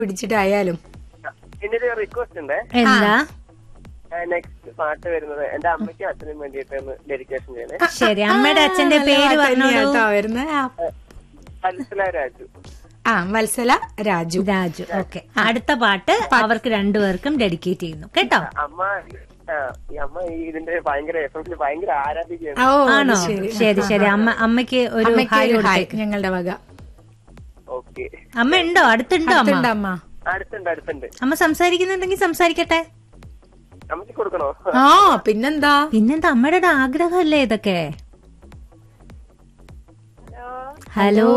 പിടിച്ചിട്ടായാലും എന്റെ ഒരു റിക്വസ്റ്റ് ഉണ്ട് എന്താ നെക്സ്റ്റ് പാട്ട് വരുന്നത് എന്റെ അമ്മയ്ക്കും അച്ഛനും വേണ്ടിയിട്ട് ഒന്ന് ഡെഡിക്കേഷൻ ചെയ്യണേ ശരി അമ്മയുടെ അച്ഛന്റെ പേര് പറഞ്ഞോളൂ വരുന്നത് മനസ്സിലായ രാജു ആ വത്സല രാജു രാജു ഓക്കെ അടുത്ത പാട്ട് അവർക്ക് രണ്ടുപേർക്കും ഡെഡിക്കേറ്റ് ചെയ്യുന്നു കേട്ടോ അമ്മ ആ, ഈ അമ്മ ഈ ഇതിന്റെ ഭയങ്കര എഫ് എഫിൽ ഭയങ്കര ആരാധിക്കുകയാണ് ഓ ആണോ ശരി ശരി ശരി അമ്മ അമ്മയ്ക്ക് ഒരു അമ്മയ്ക്ക് ഹായ് ഒരു ഹായ് കൊടുത്തേക്ക് ഞങ്ങളുടെ വക ഓക്കെ അമ്മ ഉണ്ടോ അടുത്തുണ്ടോ അമ്മ അടുത്തുണ്ട് അമ്മ അടുത്തുണ്ട് അടുത്തുണ്ട് അമ്മ സംസാരിക്കുന്നുണ്ടെങ്കിൽ സംസാരിക്കട്ടെ അമ്മയ്ക്ക് കൊടുക്കണോ ആ പിന്നെന്താ പിന്നെന്താ അമ്മയുടെ ഒരു ആഗ്രഹമല്ലേ ഇതൊക്കെ ഹലോ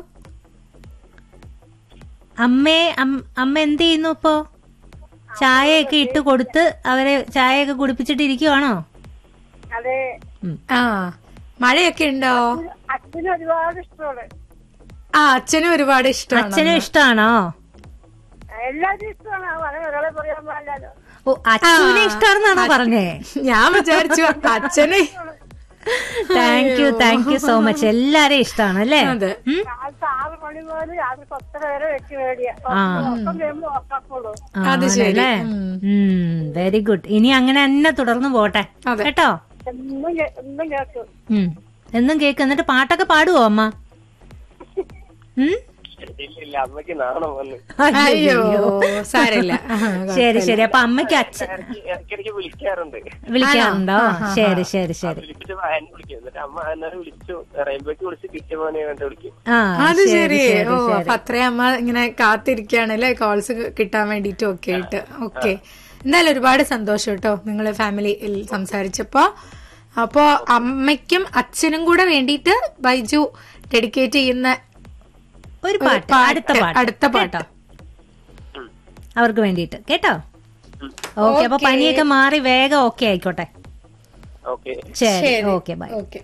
അമ്മേ അം- അമ്മ എന്ത് ചെയ്യുന്നു ഇപ്പോ ചായയൊക്കെ ഇട്ട് കൊടുത്ത് അവരെ ചായയൊക്കെ കുടിപ്പിച്ചിട്ട് ഇരിക്കുവാണോ അതെ ആ മഴയൊക്കെ ഉണ്ടോ അച്ഛന് ഒരുപാട് ഇഷ്ടമാണ് ആ അച്ഛനും ഒരുപാട് ഇഷ്ടമാണ് അച്ഛനും ഇഷ്ടമാണോ എല്ലാവരും ഇഷ്ടമാണ് അങ്ങനെ ഒരാളെ പറയാൻ പാടില്ലല്ലോ ഓ അച്ഛനെ ഇഷ്ടമാണെന്നാണോ പറഞ്ഞേ ഞാൻ വിചാരിച്ചു അച്ഛനെ thank you thank you so much എല്ലാരെയും ഇഷ്ടമാണ് അല്ലേ അതെ ഉം? കാലത്ത് ആറ് മണി മുതൽ രാത്രി പത്തര വരെ വെച്ച് മേടിയ ആ. ഒപ്പം കഴിയുമ്പോ ഉറക്കാക്കുള്ളൂ അത് ശരി. വെരി ഗുഡ് ഇനി അങ്ങനെ തന്നെ തുടർന്ന് പോട്ടെ അതെ. കേട്ടോ എന്നും കേ- എന്നും കേൾക്കും ഉം. എന്നും കേക്ക് എന്നിട്ട് പാട്ടൊക്കെ പാടുവോ അമ്മ ഉം? ഇല്ല ഇല്ല അമ്മയ്ക്ക് നാണം വന്ന് അയ്യോ സാരമില്ല ശരി ശരി അപ്പൊ അമ്മയ്ക്ക് അച്ഛൻ ഇടയ്ക്ക് ഇടയ്ക്കിടയ്ക്ക് വിളിക്കാറുണ്ട് വിളിക്കാറുണ്ടോ ശരി ശരി ശരി വിളിച്ചിട്ട് എന്നെ വിളിക്കും എന്നിട്ട് അമ്മ അന്നേരം വിളിച്ചു റെയിൽവേക്ക് വിളിച്ച് കിട്ടിയ മോനെ കണ്ട് വിളിക്കും ആ അത് ശരി ശരി ശരി ഓ ശരി അപ്പൊ അത്രയും അമ്മ ഇങ്ങനെ കാത്തിരിക്കുകയാണല്ലേ കോൾസ് കിട്ടാൻ വേണ്ടിട്ടും ഒക്കെ ആയിട്ട് ഓക്കെ എന്തായാലും ഒരുപാട് സന്തോഷം കേട്ടോ നിങ്ങള് ഫാമിലിയിൽ സംസാരിച്ചപ്പോ അപ്പോ അമ്മയ്ക്കും അച്ഛനും കൂടെ വേണ്ടിയിട്ട് ബൈജു ഡെഡിക്കേറ്റ് ചെയ്യുന്ന ഒരു ഒരു പാട്ട് അടുത്ത പാട്ട് അടുത്ത പാട്ടോ അവർക്ക് വേണ്ടിയിട്ട് കേട്ടോ ഓക്കെ അപ്പൊ പനിയൊക്കെ മാറി വേഗം ഓക്കെ ആയിക്കോട്ടെ ഓക്കെ ശരി ഓക്കെ ബൈ ഓക്കെ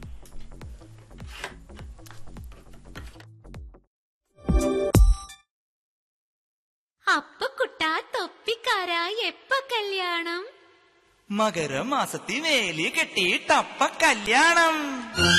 അപ്പ കുട്ടാ തൊപ്പിക്കാരാ എപ്പ കല്യാണം മകരമാസത്തി വേലി കെട്ടിയിട്ടപ്പ കല്യാണം